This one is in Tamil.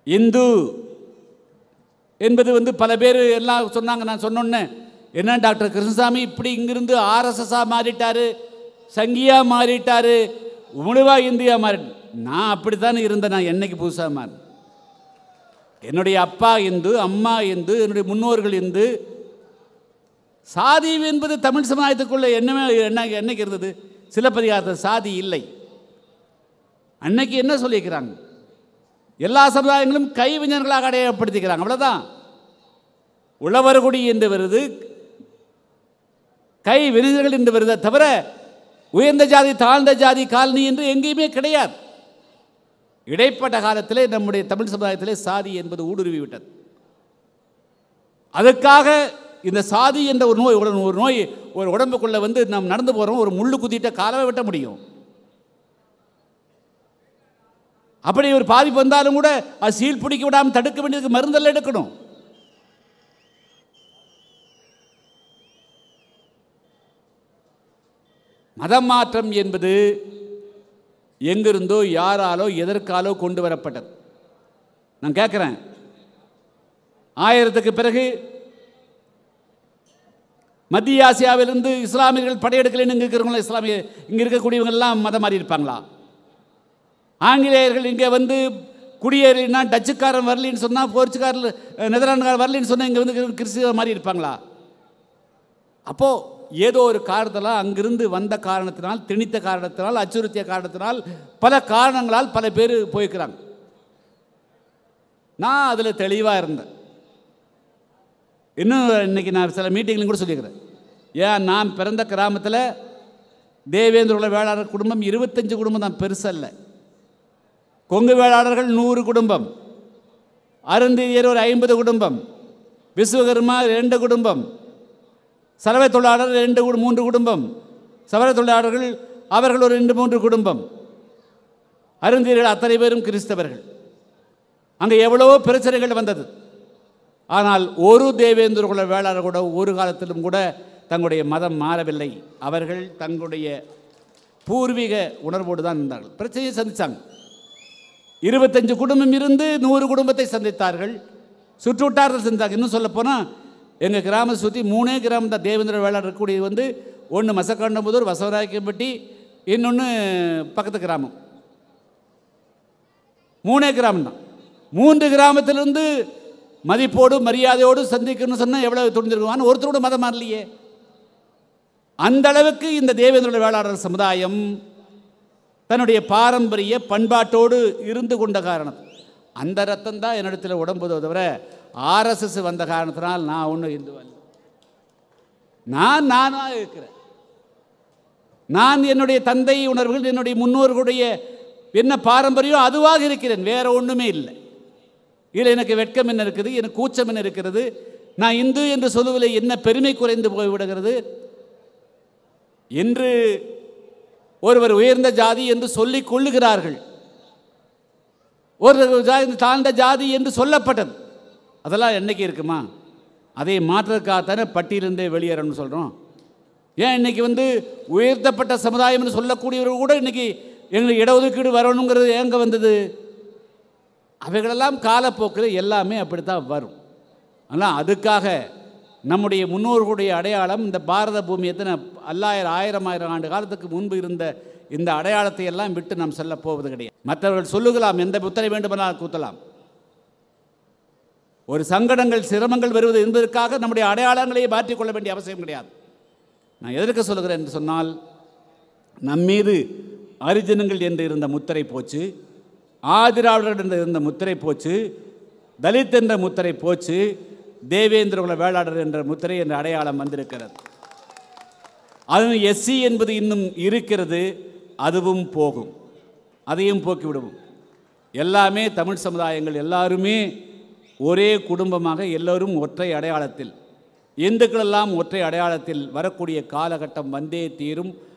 இந்து என்பது வந்து பல பேர் எல்லாம் சொன்னாங்க நான் சொன்னோன்னே என்ன டாக்டர் கிருஷ்ணசாமி இப்படி இங்கிருந்து ஆர்எஸ்எஸ்ஸாக மாறிட்டாரு சங்கியா மாறிட்டாரு முழுவா இந்தியா மாறி நான் அப்படித்தானே இருந்தேன் நான் என்னைக்கு புதுசாக மாறினேன் என்னுடைய அப்பா இந்து அம்மா இந்து என்னுடைய முன்னோர்கள் இந்து சாதி என்பது தமிழ் சமுதாயத்துக்குள்ள என்னமே என்ன என்னைக்கு இருந்தது சிலப்பதிகாரத்தில் சாதி இல்லை அன்னைக்கு என்ன சொல்லியிருக்கிறாங்க எல்லா சமுதாயங்களும் கைவிஞர்களாக அடையாளப்படுத்திக்கிறாங்க அவ்வளோதான் உழவர்குடி என்று வருது கை வினைஞர்கள் என்று வருதே தவிர உயர்ந்த ஜாதி தாழ்ந்த ஜாதி காலனி என்று எங்கேயுமே கிடையாது இடைப்பட்ட காலத்திலே நம்முடைய தமிழ் சமுதாயத்திலே சாதி என்பது ஊடுருவி விட்டது அதுக்காக இந்த சாதி என்ற ஒரு நோய் ஒரு ஒரு நோய் ஒரு உடம்புக்குள்ளே வந்து நாம் நடந்து போகிறோம் ஒரு முள்ளு குத்திட்ட காலவே வெட்ட முடியும் அப்படி ஒரு பாதிப்பு வந்தாலும் கூட அது சீல் பிடிக்க விடாமல் தடுக்க வேண்டியதுக்கு மருந்தெல்லாம் எடுக்கணும் மதம் மாற்றம் என்பது எங்கிருந்தோ யாராலோ எதற்காலோ கொண்டு வரப்பட்டது நான் கேட்குறேன் ஆயிரத்துக்கு பிறகு மத்திய ஆசியாவிலிருந்து இஸ்லாமியர்கள் படையெடுக்கலைன்னு இங்கே இருக்கிறவங்க இஸ்லாமிய இங்கே இருக்கக்கூடியவங்க எல்லாம் மதம் மாறி இருப்பாங்களா ஆங்கிலேயர்கள் இங்கே வந்து குடியேறினா டச்சுக்காரன் வரலின்னு சொன்னால் போர்ச்சுக்காரில் நெதர்லாண்டுக்காரன் வரலின்னு சொன்னால் இங்கே வந்து கிறிஸ்துவ மாதிரி இருப்பாங்களா அப்போது ஏதோ ஒரு காரணத்தினால் அங்கிருந்து வந்த காரணத்தினால் திணித்த காரணத்தினால் அச்சுறுத்திய காரணத்தினால் பல காரணங்களால் பல பேர் போய்க்கிறாங்க நான் அதில் தெளிவாக இருந்தேன் இன்னும் இன்னைக்கு நான் சில மீட்டிங்லையும் கூட சொல்லியிருக்கிறேன் ஏன் நான் பிறந்த கிராமத்தில் தேவேந்திர வேளாளர் குடும்பம் இருபத்தஞ்சு குடும்பம் தான் பெருசல்ல கொங்கு வேளாளர்கள் நூறு குடும்பம் அருந்தியர் ஒரு ஐம்பது குடும்பம் விஸ்வகர்மா ரெண்டு குடும்பம் சலவை தொழிலாளர் ரெண்டு கு- மூன்று குடும்பம் சவர தொழிலாளர்கள் அவர்கள் ஒரு ரெண்டு மூன்று குடும்பம் அருந்தியர்கள் அத்தனை பேரும் கிறிஸ்தவர்கள் அங்கே எவ்வளவோ பிரச்சனைகள் வந்தது ஆனால் ஒரு தேவேந்திர குல வேளாளர் கூட ஒரு காலத்திலும் கூட தங்களுடைய மதம் மாறவில்லை அவர்கள் தங்களுடைய பூர்வீக உணர்வோடு தான் இருந்தார்கள் பிரச்சனையை சந்தித்தாங்க இருபத்தஞ்சு குடும்பம் இருந்து நூறு குடும்பத்தை சந்தித்தார்கள் சுற்றுவட்டாரத்தில் சந்தித்தாங்க இன்னும் சொல்லப்போனால் எங்கள் கிராமத்தை சுற்றி மூணே கிராமம் தான் தேவேந்திர வேளாளர் இருக்கக்கூடிய வந்து ஒன்று மசக்காண்டம்புதூர் வசவராயக்கப்பட்டி இன்னொன்று பக்கத்து கிராமம் மூணே கிராமம் தான் மூன்று கிராமத்திலிருந்து மதிப்போடு மரியாதையோடு சந்திக்கணும்னு சொன்னால் எவ்வளவு துணிஞ்சிருக்குவான்னு ஒருத்தரோட மதம் மாறலையே அந்த அளவுக்கு இந்த தேவேந்திர வேளாளர் சமுதாயம் தன்னுடைய பாரம்பரிய பண்பாட்டோடு இருந்து கொண்ட காரணம் அந்த ரத்தம் தான் என்னிடத்தில் உடம்புதோ தவிர ஆர்எஸ்எஸ் வந்த காரணத்தினால் நான் ஒன்றும் இந்து அல்ல நான் நானாக இருக்கிறேன் நான் என்னுடைய தந்தை உணர்வுகள் என்னுடைய முன்னோர்களுடைய என்ன பாரம்பரியம் அதுவாக இருக்கிறேன் வேற ஒன்றுமே இல்லை இதில் எனக்கு வெட்கம் என்ன இருக்குது எனக்கு கூச்சம் என்ன இருக்கிறது நான் இந்து என்று சொல்லுவதில் என்ன பெருமை குறைந்து போய்விடுகிறது என்று ஒருவர் உயர்ந்த ஜாதி என்று சொல்லிக் கொள்ளுகிறார்கள் ஒரு ஜாதி தாழ்ந்த ஜாதி என்று சொல்லப்பட்டது அதெல்லாம் என்னைக்கு இருக்குமா அதை மாற்றுறதுக்காகத்தானே பட்டியலிருந்தே வெளியேறணும்னு சொல்கிறோம் ஏன் இன்னைக்கு வந்து உயர்த்தப்பட்ட சமுதாயம்னு சொல்லக்கூடியவர்கள் கூட இன்னைக்கு எங்களுக்கு இடஒதுக்கீடு வரணுங்கிறது எங்கே வந்தது அவைகளெல்லாம் காலப்போக்கில் எல்லாமே அப்படித்தான் வரும் ஆனால் அதுக்காக நம்முடைய முன்னோர்களுடைய அடையாளம் இந்த பாரத பூமி எத்தனை பல்லாயிரம் ஆயிரம் ஆயிரம் ஆண்டு காலத்துக்கு முன்பு இருந்த இந்த அடையாளத்தை எல்லாம் விட்டு நாம் செல்ல போவது கிடையாது மற்றவர்கள் சொல்லுகலாம் எந்த புத்தரை வேண்டுமானால் கூத்தலாம் ஒரு சங்கடங்கள் சிரமங்கள் வருவது என்பதற்காக நம்முடைய அடையாளங்களை மாற்றிக்கொள்ள வேண்டிய அவசியம் கிடையாது நான் எதற்கு சொல்லுகிறேன் என்று சொன்னால் நம்மீது அரிஜனங்கள் என்று இருந்த முத்திரை போச்சு ஆதிராவிடர் என்று இருந்த முத்திரை போச்சு தலித் என்ற முத்திரை போச்சு தேவேந்திர குல வேளாளர் என்ற முத்திரை என்ற அடையாளம் வந்திருக்கிறது அதுவும் எஸ்சி என்பது இன்னும் இருக்கிறது அதுவும் போகும் அதையும் போக்கி விடுவோம் எல்லாமே தமிழ் சமுதாயங்கள் எல்லாருமே ஒரே குடும்பமாக எல்லோரும் ஒற்றை அடையாளத்தில் இந்துக்களெல்லாம் ஒற்றை அடையாளத்தில் வரக்கூடிய காலகட்டம் வந்தே தீரும்